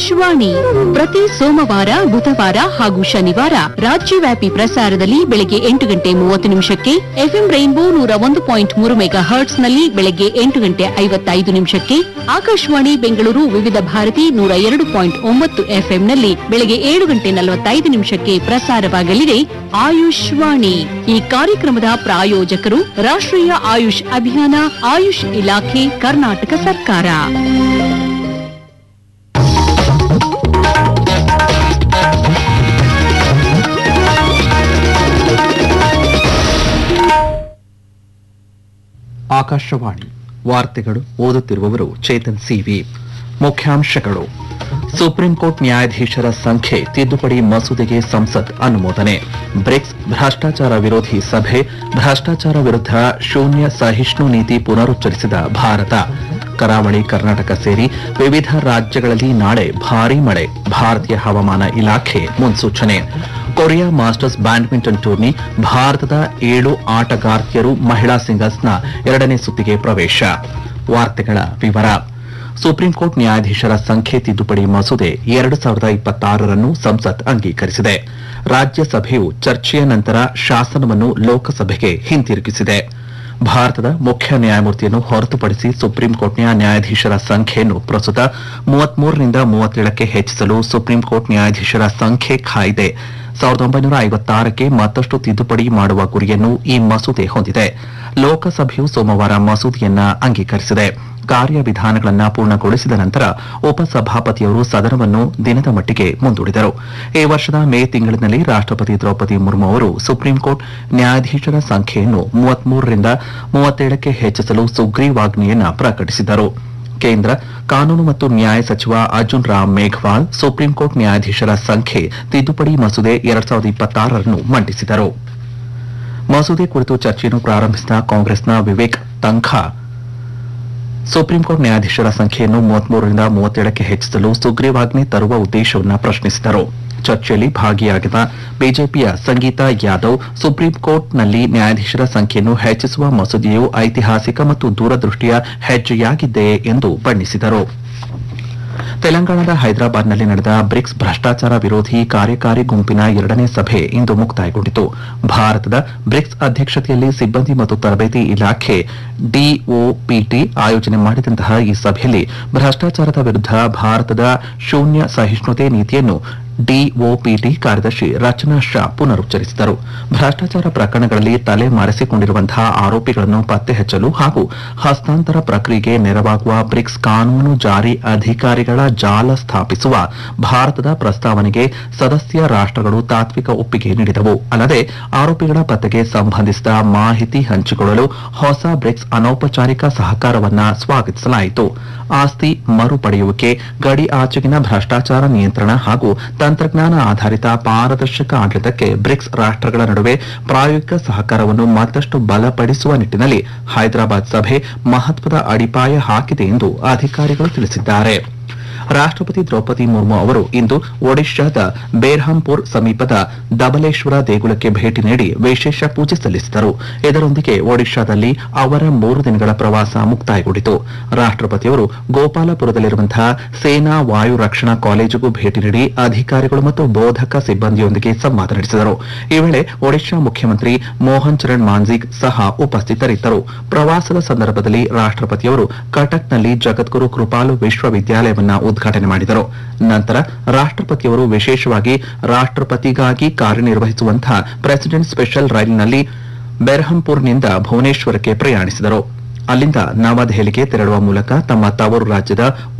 ಆಯುಷ್ವಾಣಿ ಪ್ರತಿ ಸೋಮವಾರ ಬುಧವಾರ ಹಾಗೂ ಶನಿವಾರ ರಾಜ್ಯವ್ಯಾಪಿ ಪ್ರಸಾರದಲ್ಲಿ ಬೆಳಗ್ಗೆ ಎಂಟು ಗಂಟೆ ಮೂವತ್ತು ನಿಮಿಷಕ್ಕೆ ಎಫ್ಎಂ ರೈನ್ಬೋ ನೂರ ಒಂದು ಪಾಯಿಂಟ್ ಮೂರು ಮೆಗಾ ಹರ್ಟ್ಸ್ ನಲ್ಲಿ ಬೆಳಗ್ಗೆ ಎಂಟು ಗಂಟೆ ಐವತ್ತೈದು ನಿಮಿಷಕ್ಕೆ ಆಕಾಶವಾಣಿ ಬೆಂಗಳೂರು ವಿವಿಧ ಭಾರತಿ ನೂರ ಎರಡು ಪಾಯಿಂಟ್ ಒಂಬತ್ತು ಎಫ್ಎಂನಲ್ಲಿ ಬೆಳಗ್ಗೆ ಏಳು ಗಂಟೆ ನಲವತ್ತೈದು ನಿಮಿಷಕ್ಕೆ ಪ್ರಸಾರವಾಗಲಿದೆ ಆಯುಷ್ವಾಣಿ ಈ ಕಾರ್ಯಕ್ರಮದ ಪ್ರಾಯೋಜಕರು ರಾಷ್ಟ್ರೀಯ ಆಯುಷ್ ಅಭಿಯಾನ ಆಯುಷ್ ಇಲಾಖೆ ಕರ್ನಾಟಕ ಸರ್ಕಾರ ಆಕಾಶವಾಣಿ ವಾರ್ತೆಗಳು ಓದುತ್ತಿರುವವರು ಚೇತನ್ ಸಿವಿ ಮುಖ್ಯಾಂಶಗಳು ಸುಪ್ರೀಂ ಕೋರ್ಟ್ ನ್ಯಾಯಾಧೀಶರ ಸಂಖ್ಯೆ ತಿದ್ದುಪಡಿ ಮಸೂದೆಗೆ ಸಂಸತ್ ಅನುಮೋದನೆ ಬ್ರಿಕ್ಸ್ ಭ್ರಷ್ಟಾಚಾರ ವಿರೋಧಿ ಸಭೆ ಭ್ರಷ್ಟಾಚಾರ ವಿರುದ್ಧ ಶೂನ್ಯ ಸಹಿಷ್ಣು ನೀತಿ ಪುನರುಚ್ಚರಿಸಿದ ಭಾರತ ಕರಾವಳಿ ಕರ್ನಾಟಕ ಸೇರಿ ವಿವಿಧ ರಾಜ್ಯಗಳಲ್ಲಿ ನಾಳೆ ಭಾರೀ ಮಳೆ ಭಾರತೀಯ ಹವಾಮಾನ ಇಲಾಖೆ ಮುನ್ಸೂಚನೆ ಕೊರಿಯಾ ಮಾಸ್ಟರ್ಸ್ ಬ್ಯಾಡ್ಮಿಂಟನ್ ಟೂರ್ನಿ ಭಾರತದ ಏಳು ಆಟಗಾರ್ತಿಯರು ಮಹಿಳಾ ಸಿಂಗಲ್ಸ್ನ ಎರಡನೇ ಸುತ್ತಿಗೆ ಪ್ರವೇಶ ವಾರ್ತೆಗಳ ವಿವರ ಸುಪ್ರೀಂ ಕೋರ್ಟ್ ನ್ಯಾಯಾಧೀಶರ ಸಂಖ್ಯೆ ತಿದ್ದುಪಡಿ ಮಸೂದೆ ಎರಡು ಸಾವಿರದ ಇಪ್ಪತ್ತಾರರನ್ನು ಸಂಸತ್ ಅಂಗೀಕರಿಸಿದೆ ರಾಜ್ಯಸಭೆಯು ಚರ್ಚೆಯ ನಂತರ ಶಾಸನವನ್ನು ಲೋಕಸಭೆಗೆ ಹಿಂತಿರುಗಿಸಿದೆ ಭಾರತದ ಮುಖ್ಯ ನ್ಯಾಯಮೂರ್ತಿಯನ್ನು ಹೊರತುಪಡಿಸಿ ಸುಪ್ರೀಂ ಕೋರ್ಟ್ನ ನ್ಯಾಯಾಧೀಶರ ಸಂಖ್ಯೆಯನ್ನು ಪ್ರಸ್ತುತ ಮೂವತ್ಮೂರರಿಂದ ಮೂವತ್ತೇಳಕ್ಕೆ ಹೆಚ್ಚಿಸಲು ಸುಪ್ರೀಂ ಕೋರ್ಟ್ ನ್ಯಾಯಾಧೀಶರ ಸಂಖ್ಯೆ ಕಾಯ್ದೆ ಸಾವಿರದ ಒಂಬೈನೂರ ಐವತ್ತಾರಕ್ಕೆ ಮತ್ತಷ್ಟು ತಿದ್ದುಪಡಿ ಮಾಡುವ ಗುರಿಯನ್ನು ಈ ಮಸೂದೆ ಹೊಂದಿದೆ ಲೋಕಸಭೆಯು ಸೋಮವಾರ ಮಸೂದೆಯನ್ನ ಅಂಗೀಕರಿಸಿದೆ ಕಾರ್ಯವಿಧಾನಗಳನ್ನ ಪೂರ್ಣಗೊಳಿಸಿದ ನಂತರ ಉಪಸಭಾಪತಿಯವರು ಸದನವನ್ನು ದಿನದ ಮಟ್ಟಿಗೆ ಮುಂದೂಡಿದರು ಈ ವರ್ಷದ ಮೇ ತಿಂಗಳಿನಲ್ಲಿ ರಾಷ್ಟ್ರಪತಿ ದ್ರೌಪದಿ ಮುರ್ಮು ಅವರು ಸುಪ್ರೀಂ ಕೋರ್ಟ್ ನ್ಯಾಯಾಧೀಶರ ಸಂಖ್ಯೆಯನ್ನು ಮೂವತ್ಮೂರರಿಂದ ಮೂವತ್ತೇಳಕ್ಕೆ ಹೆಚ್ಚಿಸಲು ಸುಗ್ರೀವಾಜ್ಞೆಯನ್ನ ಪ್ರಕಟಿಸಿದ್ದರು ಕೇಂದ್ರ ಕಾನೂನು ಮತ್ತು ನ್ಯಾಯ ಸಚಿವ ಅರ್ಜುನ್ ರಾಮ್ ಮೇಘವಾಲ್ ಸುಪ್ರೀಂ ಕೋರ್ಟ್ ನ್ಯಾಯಾಧೀಶರ ಸಂಖ್ಯೆ ತಿದ್ದುಪಡಿ ಮಸೂದೆ ಎರಡ್ ಸಾವಿರದ ಇಪ್ಪತ್ತಾರರನ್ನು ಮಂಡಿಸಿದರು ಮಸೂದೆ ಕುರಿತು ಚರ್ಚೆಯನ್ನು ಪ್ರಾರಂಭಿಸಿದ ಕಾಂಗ್ರೆಸ್ನ ವಿವೇಕ್ ತಂಖಾ ಸುಪ್ರೀಂ ಕೋರ್ಟ್ ನ್ಯಾಯಾಧೀಶರ ಸಂಖ್ಯೆಯನ್ನು ಮೂವತ್ಮೂರರಿಂದ ಮೂವತ್ತೇಳಕ್ಕೆ ಹೆಚ್ಚಿಸಲು ಸುಗ್ರೀವಾಜ್ಞೆ ತರುವ ಉದ್ದೇಶವನ್ನು ಪ್ರಶ್ನಿಸಿದರು ಚರ್ಚೆಯಲ್ಲಿ ಭಾಗಿಯಾಗಿದ್ದ ಬಿಜೆಪಿಯ ಸಂಗೀತಾ ಯಾದವ್ ಸುಪ್ರೀಂ ಕೋರ್ಟ್ನಲ್ಲಿ ನ್ಯಾಯಾಧೀಶರ ಸಂಖ್ಯೆಯನ್ನು ಹೆಚ್ಚಿಸುವ ಮಸೂದೆಯು ಐತಿಹಾಸಿಕ ಮತ್ತು ದೂರದೃಷ್ಟಿಯ ಹೆಜ್ಜೆಯಾಗಿದೆ ಎಂದು ಬಣ್ಣಿಸಿದರು ತೆಲಂಗಾಣದ ಹೈದರಾಬಾದ್ನಲ್ಲಿ ನಡೆದ ಬ್ರಿಕ್ಸ್ ಭ್ರಷ್ಟಾಚಾರ ವಿರೋಧಿ ಕಾರ್ಯಕಾರಿ ಗುಂಪಿನ ಎರಡನೇ ಸಭೆ ಇಂದು ಮುಕ್ತಾಯಗೊಂಡಿತು ಭಾರತದ ಬ್ರಿಕ್ಸ್ ಅಧ್ಯಕ್ಷತೆಯಲ್ಲಿ ಸಿಬ್ಬಂದಿ ಮತ್ತು ತರಬೇತಿ ಇಲಾಖೆ ಡಿಒಪಿಟಿ ಆಯೋಜನೆ ಮಾಡಿದಂತಹ ಈ ಸಭೆಯಲ್ಲಿ ಭ್ರಷ್ಟಾಚಾರದ ವಿರುದ್ಧ ಭಾರತದ ಶೂನ್ಯ ಸಹಿಷ್ಣುತೆ ನೀತಿಯನ್ನು ಡಿಒಪಿಟಿ ಕಾರ್ಯದರ್ಶಿ ರಚನಾ ಶಾ ಪುನರುಚ್ಚರಿಸಿದರು ಭ್ರಷ್ಟಾಚಾರ ಪ್ರಕರಣಗಳಲ್ಲಿ ತಲೆ ಮರೆಸಿಕೊಂಡಿರುವಂತಹ ಆರೋಪಿಗಳನ್ನು ಪತ್ತೆ ಹಚ್ಚಲು ಹಾಗೂ ಹಸ್ತಾಂತರ ಪ್ರಕ್ರಿಯೆಗೆ ನೆರವಾಗುವ ಬ್ರಿಕ್ಸ್ ಕಾನೂನು ಜಾರಿ ಅಧಿಕಾರಿಗಳ ಜಾಲ ಸ್ಥಾಪಿಸುವ ಭಾರತದ ಪ್ರಸ್ತಾವನೆಗೆ ಸದಸ್ಯ ರಾಷ್ಟ್ರಗಳು ತಾತ್ವಿಕ ಒಪ್ಪಿಗೆ ನೀಡಿದವು ಅಲ್ಲದೆ ಆರೋಪಿಗಳ ಪತ್ತೆಗೆ ಸಂಬಂಧಿಸಿದ ಮಾಹಿತಿ ಹಂಚಿಕೊಳ್ಳಲು ಹೊಸ ಬ್ರಿಕ್ಸ್ ಅನೌಪಚಾರಿಕ ಸಹಕಾರವನ್ನ ಸ್ವಾಗತಿಸಲಾಯಿತು ಆಸ್ತಿ ಮರುಪಡೆಯುವಿಕೆ ಗಡಿ ಆಚೆಗಿನ ಭ್ರಷ್ಟಾಚಾರ ನಿಯಂತ್ರಣ ಹಾಗೂ ತಂತ್ರಜ್ಞಾನ ಆಧಾರಿತ ಪಾರದರ್ಶಕ ಆಡಳಿತಕ್ಕೆ ಬ್ರಿಕ್ಸ್ ರಾಷ್ಟ್ರಗಳ ನಡುವೆ ಪ್ರಾಯೋಗಿಕ ಸಹಕಾರವನ್ನು ಮತ್ತಷ್ಟು ಬಲಪಡಿಸುವ ನಿಟ್ಟಿನಲ್ಲಿ ಹೈದರಾಬಾದ್ ಸಭೆ ಮಹತ್ವದ ಅಡಿಪಾಯ ಹಾಕಿದೆ ಎಂದು ಅಧಿಕಾರಿಗಳು ತಿಳಿಸಿದ್ದಾರೆ ರಾಷ್ಟ್ರಪತಿ ದ್ರೌಪದಿ ಮುರ್ಮು ಅವರು ಇಂದು ಒಡಿಶಾದ ಬೇರ್ಹಂಪುರ್ ಸಮೀಪದ ದಬಲೇಶ್ವರ ದೇಗುಲಕ್ಕೆ ಭೇಟಿ ನೀಡಿ ವಿಶೇಷ ಪೂಜೆ ಸಲ್ಲಿಸಿದರು ಇದರೊಂದಿಗೆ ಒಡಿಶಾದಲ್ಲಿ ಅವರ ಮೂರು ದಿನಗಳ ಪ್ರವಾಸ ಮುಕ್ತಾಯಗೊಂಡಿತು ರಾಷ್ಟ್ರಪತಿಯವರು ಗೋಪಾಲಪುರದಲ್ಲಿರುವಂತಹ ಸೇನಾ ವಾಯು ರಕ್ಷಣಾ ಕಾಲೇಜಿಗೂ ಭೇಟಿ ನೀಡಿ ಅಧಿಕಾರಿಗಳು ಮತ್ತು ಬೋಧಕ ಸಿಬ್ಬಂದಿಯೊಂದಿಗೆ ಸಂವಾದ ನಡೆಸಿದರು ಈ ವೇಳೆ ಒಡಿಶಾ ಮುಖ್ಯಮಂತ್ರಿ ಮೋಹನ್ ಚರಣ್ ಮಾಂಜಿಗ್ ಸಹ ಉಪಸ್ಥಿತರಿದ್ದರು ಪ್ರವಾಸದ ಸಂದರ್ಭದಲ್ಲಿ ರಾಷ್ಟ್ರಪತಿಯವರು ಕಟಕ್ನಲ್ಲಿ ಜಗದ್ಗುರು ಕೃಪಾಲು ವಿಶ್ವವಿದ್ಯಾಲಯವನ್ನ ಉದ್ಘಾಟನೆ ಮಾಡಿದರು ನಂತರ ರಾಷ್ಟ್ರಪತಿಯವರು ವಿಶೇಷವಾಗಿ ರಾಷ್ಟ್ರಪತಿಗಾಗಿ ಕಾರ್ಯನಿರ್ವಹಿಸುವಂತಹ ಪ್ರೆಸಿಡೆಂಟ್ ಸ್ಪೆಷಲ್ ರೈಲಿನಲ್ಲಿ ಬೆರ್ಹಂಪುರ್ನಿಂದ ಭುವನೇಶ್ವರಕ್ಕೆ ಪ್ರಯಾಣಿಸಿದರು ಅಲ್ಲಿಂದ ನವದೆಹಲಿಗೆ ತೆರಳುವ ಮೂಲಕ ತಮ್ಮ ತವರು ರಾಜ್ಯದ